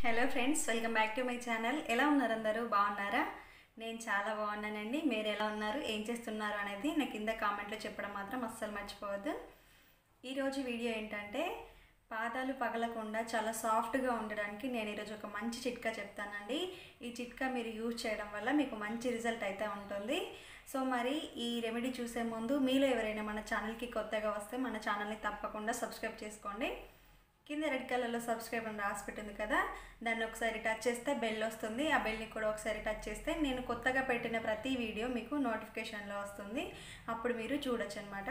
hello friends welcome back to my channel ఎలా ఉన్నారు అందరూ బాగున్నారా నేను చాలా బాగున్నానండి మీరు ఎలా ఉన్నారు ఏం చేస్తున్నారు అనేది నా కింద కామెంట్లో చెప్పడం మాత్రం అస్సలు మర్చిపోవద్దు ఈరోజు వీడియో ఏంటంటే పాదాలు పగలకుండా చాలా సాఫ్ట్గా ఉండడానికి నేను ఈరోజు ఒక మంచి చిట్కా చెప్తానండి ఈ చిట్కా మీరు యూజ్ చేయడం వల్ల మీకు మంచి రిజల్ట్ అయితే ఉంటుంది సో మరి ఈ రెమెడీ చూసే ముందు మీలో ఎవరైనా మన ఛానల్కి కొత్తగా వస్తే మన ఛానల్ని తప్పకుండా సబ్స్క్రైబ్ చేసుకోండి కింద రెడ్ కలర్లో సబ్స్క్రైబ్ అని రాసి పెట్టింది కదా దాన్ని ఒకసారి టచ్ చేస్తే బెల్ వస్తుంది ఆ బెల్ని కూడా ఒకసారి టచ్ చేస్తే నేను కొత్తగా పెట్టిన ప్రతి వీడియో మీకు నోటిఫికేషన్లో వస్తుంది అప్పుడు మీరు చూడొచ్చు అనమాట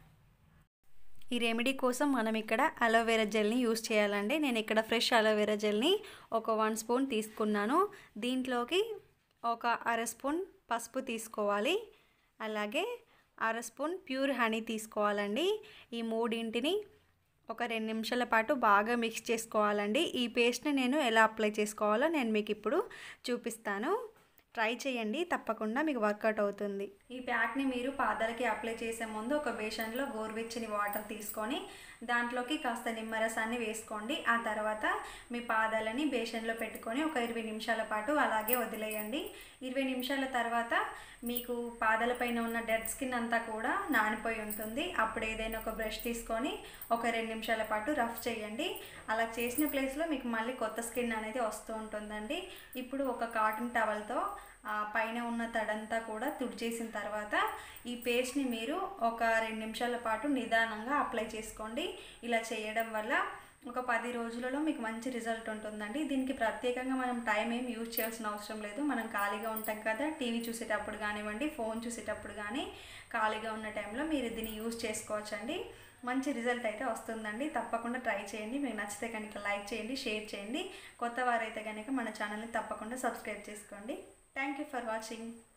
ఈ రెమెడీ కోసం మనం ఇక్కడ అలోవెరా జెల్ని యూస్ చేయాలండి నేను ఇక్కడ ఫ్రెష్ అలోవెరా జెల్ని ఒక వన్ స్పూన్ తీసుకున్నాను దీంట్లోకి ఒక అర స్పూన్ పసుపు తీసుకోవాలి అలాగే అర స్పూన్ ప్యూర్ హనీ తీసుకోవాలండి ఈ మూడింటిని ఒక రెండు నిమిషాల పాటు బాగా మిక్స్ చేసుకోవాలండి ఈ పేస్ట్ని నేను ఎలా అప్లై చేసుకోవాలో నేను మీకు ఇప్పుడు చూపిస్తాను ట్రై చేయండి తప్పకుండా మీకు వర్కౌట్ అవుతుంది ఈ ప్యాక్ని మీరు పాదాలకి అప్లై చేసే ముందు ఒక బేషన్లో గోరువెచ్చని వాటర్ తీసుకొని దాంట్లోకి కాస్త నిమ్మరసాన్ని వేసుకోండి ఆ తర్వాత మీ పాదాలని బేషన్లో పెట్టుకొని ఒక ఇరవై నిమిషాల పాటు అలాగే వదిలేయండి ఇరవై నిమిషాల తర్వాత మీకు పాదాలపైన ఉన్న డెడ్ స్కిన్ అంతా కూడా నానిపోయి ఉంటుంది అప్పుడు ఏదైనా ఒక బ్రష్ తీసుకొని ఒక రెండు నిమిషాల పాటు రఫ్ చేయండి అలా చేసిన ప్లేస్లో మీకు మళ్ళీ కొత్త స్కిన్ అనేది వస్తూ ఉంటుందండి ఇప్పుడు ఒక కాటన్ టవల్తో పైన ఉన్న తడంతా కూడా తుడిచేసిన తర్వాత ఈ పేస్ట్ని మీరు ఒక రెండు నిమిషాల పాటు నిదానంగా అప్లై చేసుకోండి ఇలా చేయడం వల్ల ఒక పది రోజులలో మీకు మంచి రిజల్ట్ ఉంటుందండి దీనికి ప్రత్యేకంగా మనం టైం ఏం యూజ్ చేయాల్సిన అవసరం లేదు మనం ఖాళీగా ఉంటాం కదా టీవీ చూసేటప్పుడు కానివ్వండి ఫోన్ చూసేటప్పుడు కానీ ఖాళీగా ఉన్న టైంలో మీరు దీన్ని యూజ్ చేసుకోవచ్చండి మంచి రిజల్ట్ అయితే వస్తుందండి తప్పకుండా ట్రై చేయండి మీకు నచ్చితే కనుక లైక్ చేయండి షేర్ చేయండి కొత్త వారైతే కనుక మన ఛానల్ని తప్పకుండా సబ్స్క్రైబ్ చేసుకోండి థ్యాంక్ యూ ఫర్ వాచింగ్